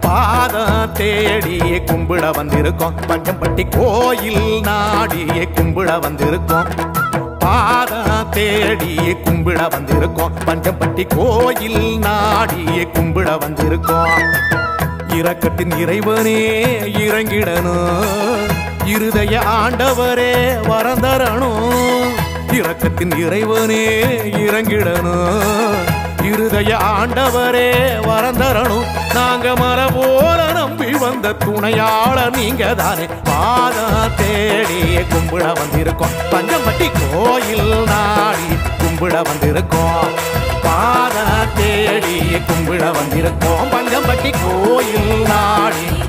பாதம் தேடி கும்பிட வந்திருக்கோம் பஞ்சம்பட்டி கோயில் நாடியே கும்பிட வந்திருக்கோம் பாதம் தேடி கும்பிட வந்திருக்கோம் பஞ்சம்பட்டி கோயில் நாடியே கும்பிட வந்திருக்கோம் இரக்கத்தின் இறைவனே இறங்கிடணும் இருதய ஆண்டவரே வரந்தரணும் இரக்கத்தின் இறைவனே இறங்கிடணும் இருதய ஆண்டவரே வரந்தரணும் நாங்க மர போல நம்பி வந்த துணையாளர் நீங்க தானே பாதம் தேடி கும்பிட வந்திருக்கோம் பஞ்சம்பட்டி கோயில் நாடி கும்பிட வந்திருக்கோம் பாத தேடி கும்பிட வந்திருக்கோம் பஞ்சம்பட்டி கோயில் நாடி